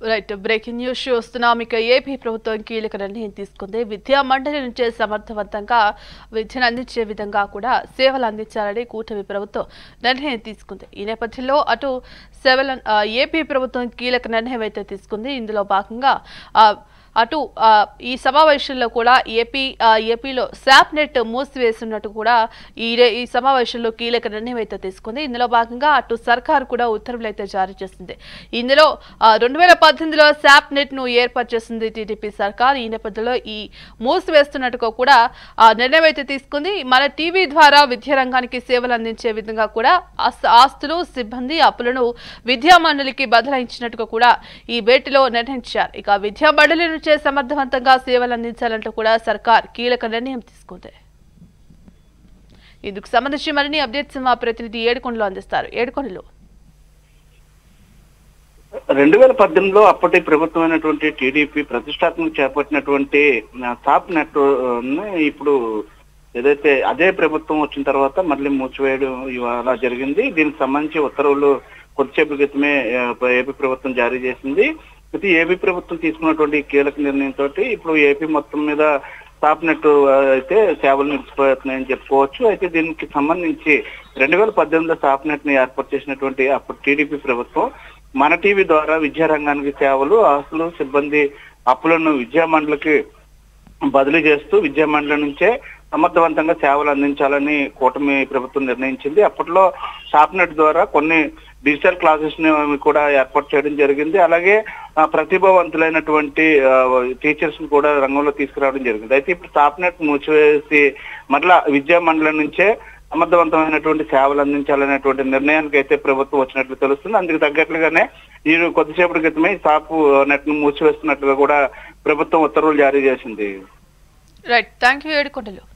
right breaking news చూస్తున్నాం ఇక AP ప్రభుత్వం కీలక నిర్ణయం తీసుకుంది విద్యా మండలి నుంచే సమర్థవంతంగా విద్యను అందించే విధంగా కూడా సేవలు అందించాలని కూటమి ప్రభుత్వం నిర్ణయం తీసుకుంది ఈ నేపథ్యంలో అటు సేవల ఆ, ఏపీ ప్రభుత్వం కీలక నిర్ణయం అయితే తీసుకుంది ఇందులో భాగంగా ఆ, అటు ఆ, ఈ సమావేశంలో కూడా ఏపీ ఆ, ఏపీలో శాప్ నెట్ మూసివేస్తున్నట్టు కూడా ఈ రే- ఈ సమావేశంలో కీలక నిర్ణయం అయితే తీసుకుంది ఇందులో భాగంగా అటు సర్కార్ కూడా ఉత్తర్వులు అయితే జారీ చేసింది ఇందులో రెండు వేల పద్దెనిమిదిలో శాప్ నెట్ ను ఏర్పాటు చేసింది టీడీపీ సర్కార్ ఈ నేపథ్యంలో ఈ మూసివేస్తున్నట్టుగా కూడా ఆ, నిర్ణయం అయితే తీసుకుంది మన టీవీ ద్వారా విద్యా రంగానికి సేవలు అందించే విధంగా కూడా ఆస్- ఆస్తులు సిబ్బంది అప్పులను విద్యా మండలికి బదలాయించినట్టుగా కూడా ఈ భేటీలో నిర్ణయించారు ఇక విద్యా మండలి నుంచే సమర్థవంతంగా సేవలు అందించాలంటూ కూడా సర్కార్ కీలక నిర్ణయం తీసుకుంది ఇందుకు సంబంధించి మరిన్ని అప్డేట్స్ మా ప్రతినిధి ఏడుకొండలో అందిస్తారు ఏడుకొండలో రెండు వేల పద్దెనిమిదిలో అప్పటి ప్రభుత్వమైనటువంటి టీడీపీ ప్రతిష్టాత్మక చేపట్టినటువంటి ఆ, సాప్ నెట్ ని ఇప్పుడు ఏదైతే అదే ప్రభుత్వం వచ్చిన తర్వాత మళ్ళీ మూసివేయడం ఇవాళ జరిగింది దీనికి సంబంధించి ఉత్తర్వులు కొద్దిసేపు క్రితమే ఆ, ఏపీ ప్రభుత్వం జారీ చేసింది అయితే ఏపీ ప్రభుత్వం తీసుకున్నటువంటి కీలక నిర్ణయంతో ఇప్పుడు ఏపీ మొత్తం మీద సాప్ నెట్ ఆ, అయితే సేవలు నిలిచిపోతున్నాయని చెప్పుకోవచ్చు అయితే దీనికి సంబంధించి రెండు వేల పద్దెనిమిదిలో సాప్ నెట్ ని ఏర్పాటు చేసినటువంటి అప్పుడు టీడీపీ ప్రభుత్వం మన టీవీ ద్వారా విద్యా రంగానికి సేవలు ఆస్తులు సిబ్బంది అప్పులను విద్యా మండలికి బదిలీ చేస్తూ విద్యా మండలి నుంచే సమర్థవంతంగా సేవలు అందించాలని కూటమి ప్రభుత్వం నిర్ణయించింది అప్పట్లో షాప్నెట్ ద్వారా కొన్ని డిజిటల్ క్లాసెస్ ని కూడా ఏర్పాటు చేయడం జరిగింది అలాగే ఆ, ప్రతిభావంతులైనటువంటి టీచర్స్ ని కూడా రంగంలో తీసుకురావడం జరిగింది అయితే ఇప్పుడు షాప్నెట్ మూసివేసి మరలా విద్యా మండలి నుంచే సమర్థవంతమైనటువంటి సేవలు అందించాలనేటువంటి నిర్ణయానికి అయితే ప్రభుత్వం వచ్చినట్లు తెలుస్తుంది అందుకు తగ్గట్లుగానే ఈ కొద్దిసేపటి క్రితమే ఈ సాపు నెట్ ను మూసివేస్తున్నట్లుగా కూడా ప్రభుత్వం ఉత్తర్వులు జారీ చేసింది రైట్ థ్యాంక్ యూ ఏడుకొండలు